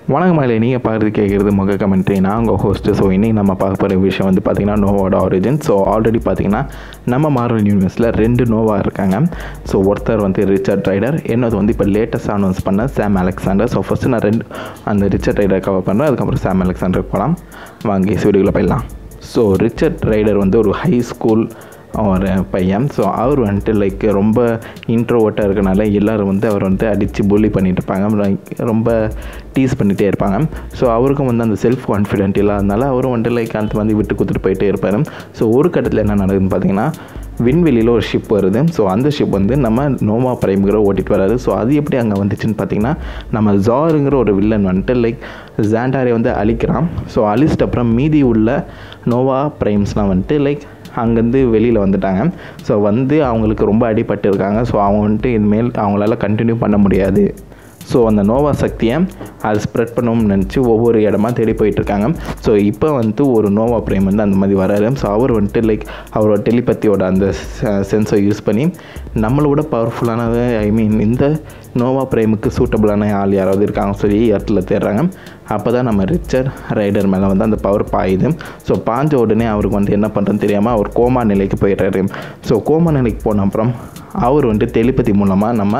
வணக்கம் மகளே நீங்கள் பார்க்குறது கேட்குறது முக கமெண்ட்ரி நான் உங்கள் ஹோஸ்ட்டு ஸோ இன்றைக்கி நம்ம பார்க்க போகிற விஷயம் வந்து பார்த்திங்கன்னா நோவோட ஆரிஜின் ஸோ ஆல்ரெடி பார்த்திங்கன்னா நம்ம மார்வல் யூனிவர்ஸில் ரெண்டு நோவா இருக்காங்க ஸோ ஒருத்தர் வந்து ரிச்சர்ட் ரைடர் என்னது வந்து இப்போ லேட்டஸ்ட் அனௌன்ஸ் பண்ண சாம் அலெக்சாண்டர் ஸோ ஃபஸ்ட்டு நான் ரெண்டு அந்த ரிச்சர்ட் ரைடர் கவர் பண்ணுறேன் அதுக்கப்புறம் சாம் அலெக்சாண்டருக்கு போகலாம் வாங்கி வீடியோக்குள்ளே போயிடலாம் ஸோ ரிச்சர்ட் ரைடர் வந்து ஒரு ஹை ஸ்கூல் ஒரு பையன் ஸோ அவர் வந்துட்டு லைக் ரொம்ப இன்ட்ரோவர்ட்டாக இருக்கனால எல்லோரும் வந்து அவர் வந்து அடித்து புள்ளி பண்ணிட்டு இருப்பாங்க like ரொம்ப டீஸ் பண்ணிகிட்டே இருப்பாங்க ஸோ அவருக்கும் வந்து அந்த செல்ஃப் கான்ஃபிடென்ட் இல்லாதனால அவரும் வந்துட்டு லைக் அந்த வந்து விட்டு கொடுத்துட்டு போயிட்டே இருப்பார் ஸோ ஒரு கட்டத்தில் என்ன நடக்குதுன்னு பார்த்தீங்கன்னா விண்வெளியில் ஒரு ஷிப் வருது ஸோ அந்த ஷிப் வந்து நம்ம நோவா பிரைம்கிற ஓட்டிட்டு வராது ஸோ அது எப்படி அங்கே வந்துச்சுன்னு பார்த்தீங்கன்னா நம்ம ஜாருங்கிற ஒரு வில்லன் வந்துட்டு லைக் ஜாண்டாரை வந்து அழிக்கிறான் ஸோ அழிச்சிட்ட அப்புறம் மீதி உள்ள நோவா பிரைம்ஸ்லாம் வந்துட்டு லைக் அங்கேருந்து வெளியில் வந்துட்டாங்க ஸோ வந்து அவங்களுக்கு ரொம்ப அடிபட்டு இருக்காங்க ஸோ அவங்க வந்துட்டு இனிமேல் அவங்களால கண்டினியூ பண்ண முடியாது ஸோ அந்த நோவா சக்தியை அது ஸ்ப்ரெட் பண்ணணும்னு நினச்சி ஒவ்வொரு இடமா தேடி போயிட்டுருக்காங்க ஸோ இப்போ வந்துட்டு ஒரு நோவா பிரேம் வந்து அந்த மாதிரி வராரு ஸோ அவர் வந்துட்டு லைக் அவரோட டெலிபத்தியோட அந்த சென்ஸை யூஸ் பண்ணி நம்மளோட பவர்ஃபுல்லானது ஐ மீன் இந்த நோவா பிரேமுக்கு சூட்டபிளான ஆள் யாராவது இருக்காங்க சொல்லி இடத்துல தேடுறாங்க அப்போ தான் நம்ம ரிச்சர்ட் ரைடர் மேலே வந்து அந்த பவர் பாயுது ஸோ பாஞ்ச உடனே அவருக்கு வந்து என்ன பண்ணுறதுன்னு தெரியாமல் அவர் கோமா நிலைக்கு போயிடுறாரு ஸோ கோமா நிலைக்கு போன அப்புறம் அவர் வந்துட்டு டெலிபதி மூலமாக நம்ம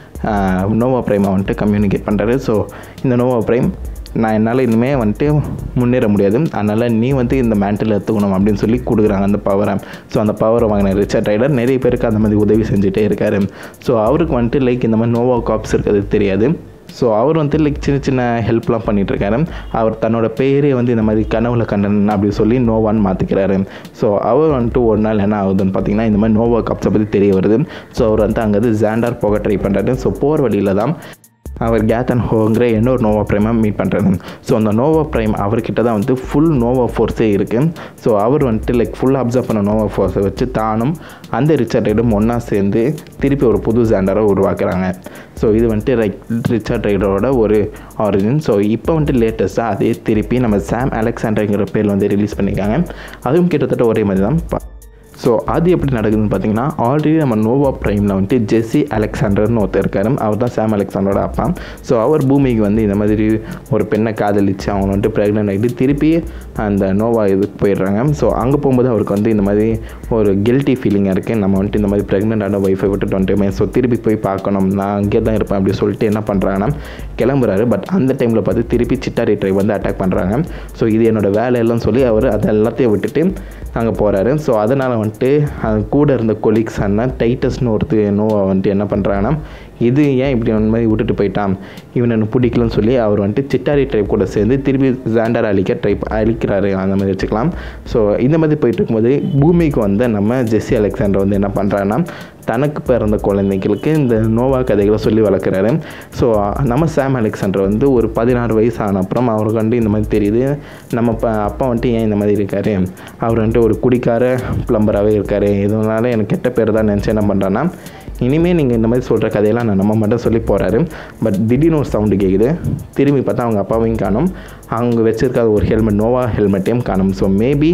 நோவா பிரைமை வந்துட்டு கம்யூனிகேட் பண்ணுறாரு ஸோ இந்த நோவா பிரைம் நான் என்னால் இனிமேல் வந்துட்டு முன்னேற முடியாது அதனால் நீ வந்து இந்த மேண்டில் எடுத்துக்கணும் அப்படின்னு சொல்லி கொடுக்குறாங்க அந்த பவரை ஸோ அந்த பவரை வாங்கின ரிச்சர்ட் ரைடர் நிறைய பேருக்கு அந்த மாதிரி உதவி செஞ்சுட்டே இருக்காரு ஸோ அவருக்கு வந்துட்டு லைக் இந்த மாதிரி நோவா காப்ஸ் இருக்கிறது தெரியாது ஸோ அவர் வந்து லைக் சின்ன சின்ன ஹெல்ப்லாம் பண்ணிகிட்ருக்காரு அவர் தன்னோட பேரே வந்து இந்த மாதிரி கனவுல கண்டன் அப்படி சொல்லி நோவான்னு மாற்றிக்கிறாரு ஸோ அவர் வந்துட்டு ஒரு நாள் என்ன ஆகுதுன்னு பார்த்தீங்கன்னா இந்த மாதிரி நோவா கப்ஸை பற்றி தெரிய வருது ஸோ அவர் வந்து அங்கே ஜாண்டார் போக ட்ரை பண்ணுறாரு ஸோ போகிற வழியில் தான் அவர் கேத் அண்ட் ஹோங்கிற இன்னொரு நோவா ப்ரைமை மீட் பண்ணுறாரு ஸோ அந்த நோவா ப்ரைம் அவர்கிட்ட தான் வந்து ஃபுல் நோவா ஃபோர்ஸே இருக்குது ஸோ அவர் வந்துட்டு லைக் ஃபுல் அப்சர்வ் பண்ண நோவா ஃபோர்ஸை வச்சு தானும் அந்த ரிச்சர்ட் ரைடும் ஒன்றா சேர்ந்து திருப்பி ஒரு புது ஜாண்டரை உருவாக்குறாங்க ஸோ இது வந்துட்டு லைக் ரிச்சர்ட் ரைடரோட ஒரு ஆரிஜின் ஸோ இப்போ வந்துட்டு லேட்டஸ்ட்டாக அதே திருப்பி நம்ம சாம் அலெக்சாண்டர்ங்கிற பேரில் வந்து ரிலீஸ் பண்ணியிருக்காங்க அதுவும் கிட்டத்தட்ட ஒரே மாதிரி தான் ஸோ அது எப்படி நடக்குதுன்னு பார்த்தீங்கன்னா ஆல்ரெடி நம்ம நோவா ப்ரைமில் வந்துட்டு ஜெஸ்ஸி அலெக்சாண்டர்னு ஒருத்தர் இருக்காரு அவர் தான் சாம் அலெக்சாண்டரோட அப்பா ஸோ அவர் பூமிக்கு வந்து இந்த மாதிரி ஒரு பெண்ணை காதலிச்சு அவங்க வந்துட்டு ப்ரெக்னென்ட் ஆகிட்டு திருப்பி அந்த நோவா இதுக்கு போயிடுறாங்க ஸோ அங்கே போகும்போது அவருக்கு வந்து இந்த மாதிரி ஒரு கில்ட்டி ஃபீலிங்காக இருக்குது நம்ம வந்துட்டு இந்த மாதிரி ப்ரெக்னென்டான ஒய்ஃபை விட்டுட்டு வந்துட்டுமே ஸோ திருப்பி போய் பார்க்கணும் நான் அங்கே தான் இருப்பேன் அப்படின்னு சொல்லிட்டு என்ன பண்ணுறாங்கன்னா கிளம்புறாரு பட் அந்த டைமில் பார்த்து திருப்பி சிட்டாரி ட்ரைவ் வந்து அட்டாக் பண்ணுறாங்க ஸோ இது என்னோடய வேலையெல்லாம் சொல்லி அவர் அதை எல்லாத்தையும் விட்டுட்டு அங்கே போகிறாரு ஸோ அதனால் வந்துட்டு அது கூட இருந்த கொலீக்ஸ் அண்ணன் டைட்டஸ்னு ஒருத்தர் நோவா வந்துட்டு என்ன பண்ணுறாங்கன்னா இது ஏன் இப்படி அந்த மாதிரி விட்டுட்டு போயிட்டான் இவன் எனக்கு பிடிக்கலன்னு சொல்லி அவர் வந்துட்டு சிட்டாரி ட்ரைப் கூட சேர்ந்து திருப்பி ஜாண்டர் அழிக்க ட்ரை அழிக்கிறாரு அந்த மாதிரி வச்சுக்கலாம் ஸோ இந்த மாதிரி போயிட்டு இருக்கும்போது பூமிக்கு வந்த நம்ம ஜெஸ்ஸி அலெக்சாண்டர் வந்து என்ன பண்ணுறாங்கன்னா தனக்கு பிறந்த குழந்தைங்களுக்கு இந்த நோவா கதைகளை சொல்லி வளர்க்குறாரு ஸோ நம்ம சாம் அலெக்சாண்டர் வந்து ஒரு பதினாறு வயசு ஆன அப்புறம் அவருக்கு வந்து இந்த மாதிரி தெரியுது நம்ம ப அப்பா வந்துட்டு ஏன் இந்த மாதிரி இருக்கார் அவர் வந்துட்டு ஒரு குடிக்கார பிளம்பராகவே இருக்கார் இதனால எனக்கு கெட்ட பேர் தான் நினச்சி என்ன பண்ணுறான்னா இனிமேல் நீங்கள் இந்த மாதிரி சொல்கிற கதையெல்லாம் நான் நம்ம மட்டும் சொல்லி போகிறாரு பட் திடீர்னு ஒரு சவுண்டு கேட்குது திரும்பி பார்த்தா அவங்க அப்பாவையும் காணும் அவங்க வச்சுருக்காத ஒரு ஹெல்மெட் நோவா ஹெல்மெட்டையும் காணும் ஸோ மேபி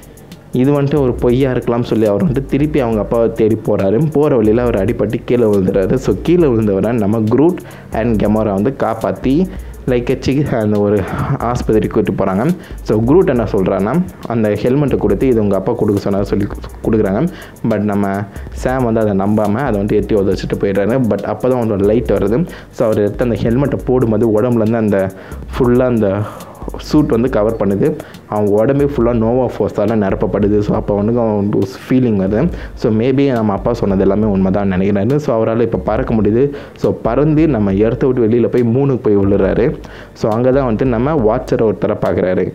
இது வந்துட்டு ஒரு பொய்யா இருக்கலாம் சொல்லி அவர் வந்துட்டு திருப்பி அவங்க அப்பாவை தேடி போகிறாரு போகிற வழியில் அவர் அடிப்பட்டு கீழே விழுந்துறாரு ஸோ கீழே விழுந்தவரை நம்ம குரூட் அண்ட் கெமோரா வந்து காப்பாற்றி லைக் வச்சு அந்த ஒரு ஆஸ்பத்திரிக்கு கூப்பிட்டு போகிறாங்க ஸோ குரூட் என்ன சொல்கிறான்னா அந்த ஹெல்மெட்டை கொடுத்து இது உங்கள் அப்பா கொடுக்க சொன்னார் சொல்லி கொடுக்குறாங்க பட் நம்ம சாம் வந்து அதை நம்பாமல் அதை வந்துட்டு எட்டி உதச்சிட்டு போயிடுறாரு பட் அப்போ தான் அவனோட லைட் வருது ஸோ அவர் எடுத்து அந்த ஹெல்மெட்டை போடும்போது உடம்புலேருந்து அந்த ஃபுல்லாக அந்த சூட் வந்து கவர் பண்ணுது அவன் உடம்பே ஃபுல்லாக நோவா ஃபோர்ஸால் நிரப்பப்படுது ஸோ அப்போ வந்து அவன் ஃபீலிங் வருது ஸோ மேபி நம்ம அப்பா சொன்னது எல்லாமே உண்மை தான் நினைக்கிறாரு ஸோ அவரால் இப்போ பறக்க முடியுது ஸோ பறந்து நம்ம இடத்த விட்டு வெளியில் போய் மூணுக்கு போய் விழுறாரு ஸோ அங்கே தான் வந்துட்டு நம்ம வாட்சரை ஒருத்தரை பார்க்குறாரு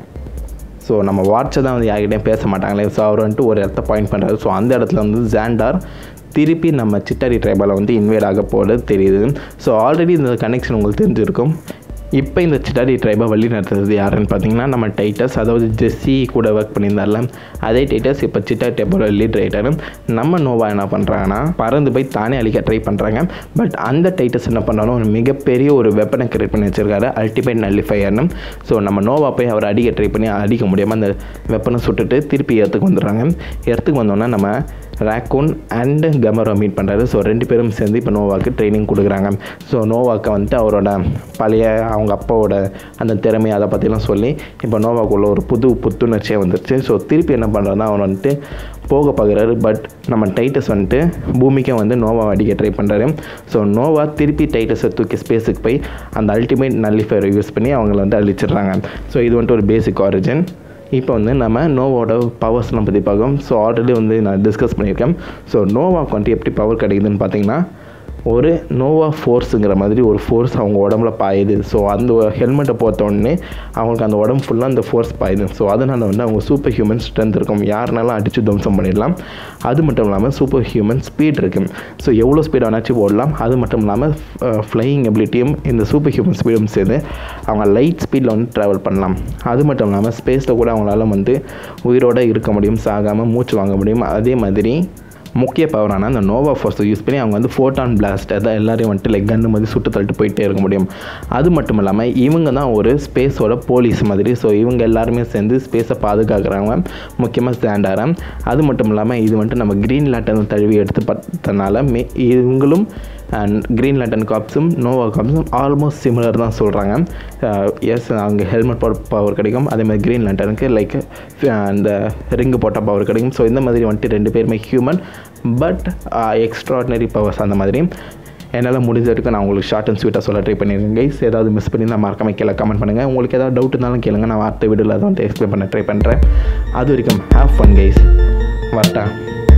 ஸோ நம்ம வாட்சை தான் வந்து யார்கிட்டையும் பேச மாட்டாங்களே ஸோ அவர் வந்துட்டு ஒரு இடத்த பாயிண்ட் பண்ணுறாரு ஸோ அந்த இடத்துல வந்து ஜாண்டார் திருப்பி நம்ம சிட்டாரி ட்ரைபால் வந்து இன்வைட் ஆக போகிறது தெரியுது ஸோ ஆல்ரெடி இந்த கனெக்ஷன் உங்களுக்கு தெரிஞ்சிருக்கும் இப்போ இந்த சிட்டாரி ட்ரைபை வழி நடத்துறது யாருன்னு பார்த்தீங்கன்னா நம்ம டைட்டஸ் அதாவது ஜெஸ்ஸி கூட ஒர்க் பண்ணியிருந்தார்ல அதே டைட்டஸ் இப்போ சிட்டாரி ட்ரைபோட லீட் ரைட்டர் நம்ம நோவா என்ன பண்ணுறாங்கன்னா பறந்து போய் தானே அழிக்க ட்ரை பண்ணுறாங்க பட் அந்த டைட்டஸ் என்ன பண்ணுறாலும் ஒரு மிகப்பெரிய ஒரு வெப்பனை கிரியேட் பண்ணி வச்சிருக்காரு அல்டிமேட் நல்லிஃபையர்னு ஸோ நம்ம நோவா போய் அவர் அடிக்க ட்ரை பண்ணி அடிக்க முடியாமல் அந்த வெப்பனை சுட்டுட்டு திருப்பி இடத்துக்கு வந்துடுறாங்க இடத்துக்கு வந்தோன்னா நம்ம ரேக்கூன் அண்டு கமரோ மீட் பண்ணுறாரு ஸோ ரெண்டு பேரும் சேர்ந்து இப்போ நோவாக்கு ட்ரைனிங் கொடுக்குறாங்க ஸோ நோவாக்கு வந்துட்டு அவரோட பழைய அவங்க அப்பாவோட அந்த திறமை அதை பற்றிலாம் சொல்லி இப்போ நோவாக்குள்ள ஒரு புது புத்துணர்ச்சியே வந்துருச்சு ஸோ திருப்பி என்ன பண்ணுறதுனா அவன் வந்துட்டு போக பார்க்குறாரு பட் நம்ம டைட்டஸ் வந்துட்டு பூமிக்கும் வந்து நோவா அடிக்க ட்ரை பண்ணுறாரு ஸோ நோவா திருப்பி டைட்டஸை தூக்கி ஸ்பேஸுக்கு போய் அந்த அல்டிமேட் நல்லிஃபயரை யூஸ் பண்ணி அவங்கள வந்து அழிச்சிடுறாங்க ஸோ இது வந்துட்டு ஒரு பேசிக் ஆரிஜின் இப்போ வந்து நம்ம நோவோட பவர்ஸ்லாம் பற்றி பார்க்கோம் ஸோ ஆல்ரெடி வந்து நான் டிஸ்கஸ் பண்ணியிருக்கேன் ஸோ நோவாக்கு வந்துட்டு எப்படி பவர் கிடைக்குதுன்னு பார்த்தீங்கன்னா ஒரு நோவா ஃபோர்ஸுங்கிற மாதிரி ஒரு ஃபோர்ஸ் அவங்க உடம்புல பாயுது ஸோ அந்த ஹெல்மெட்டை போட்ட உடனே அவங்களுக்கு அந்த உடம்பு ஃபுல்லாக அந்த ஃபோர்ஸ் பாயுது ஸோ அதனால் வந்து அவங்க சூப்பர் ஹியூமன் ஸ்ட்ரென்த் இருக்கும் யாருனாலும் அடித்து துவம்சம் பண்ணிடலாம் அது மட்டும் இல்லாமல் சூப்பர் ஹியூமன் ஸ்பீட் இருக்குது ஸோ எவ்வளோ ஸ்பீட் வேணாச்சும் ஓடலாம் அது மட்டும் இல்லாமல் ஃப்ளையிங் எபிலிட்டியும் இந்த சூப்பர் ஹியூமன் ஸ்பீடும் சேர்ந்து அவங்க லைட் ஸ்பீடில் வந்து ட்ராவல் பண்ணலாம் அது மட்டும் இல்லாமல் ஸ்பேஸில் கூட அவங்களால வந்து உயிரோடு இருக்க முடியும் சாகாமல் மூச்சு வாங்க முடியும் அதே மாதிரி முக்கிய பவரான அந்த நோவா ஃபோர்ஸை யூஸ் பண்ணி அவங்க வந்து ஃபோட்டான் பிளாஸ்ட் அதான் எல்லாரையும் வந்துட்டு லைக் கன்று மாதிரி சுட்டு தள்ளிட்டு போயிட்டே இருக்க முடியும் அது மட்டும் இல்லாமல் இவங்க தான் ஒரு ஸ்பேஸோட போலீஸ் மாதிரி ஸோ இவங்க எல்லாருமே சேர்ந்து ஸ்பேஸை பாதுகாக்கிறாங்க முக்கியமாக ஸ்டாண்டார அது மட்டும் இல்லாமல் இது வந்துட்டு நம்ம க்ரீன் லேட்டன் தழுவி எடுத்து பார்த்தனால மே இவங்களும் அண்ட் க்ரீன் லேண்டன் காப்ஸும் நோவா காப்ஸும் ஆல்மோஸ்ட் சிமிலர் தான் சொல்கிறாங்க எஸ் அங்கே ஹெல்மெட் போட பவர் கிடைக்கும் அதே மாதிரி க்ரீன் லேண்டனுக்கு லைக் அந்த ரிங்கு போட்டால் பவர் கிடைக்கும் ஸோ இந்த மாதிரி வந்துட்டு ரெண்டு பேருமே ஹியூமன் பட் எக்ஸ்ட்ராடினரி பவர்ஸ் அந்த மாதிரி என்னால் முடிஞ்ச வரைக்கும் நான் உங்களுக்கு ஷார்ட் அண்ட் ஸ்வீட்டாக சொல்ல ட்ரை பண்ணியிருக்கேன் கைஸ் ஏதாவது மிஸ் பண்ணி நான் மறக்காம கீழே கமெண்ட் பண்ணுங்கள் உங்களுக்கு ஏதாவது டவுட் இருந்தாலும் கேளுங்க நான் அடுத்த வீடியோவில் அதை வந்து எக்ஸ்பிளைன் பண்ண ட்ரை பண்ணுறேன் அது வரைக்கும் ஹேவ் ஃபன் கைஸ் வரட்டா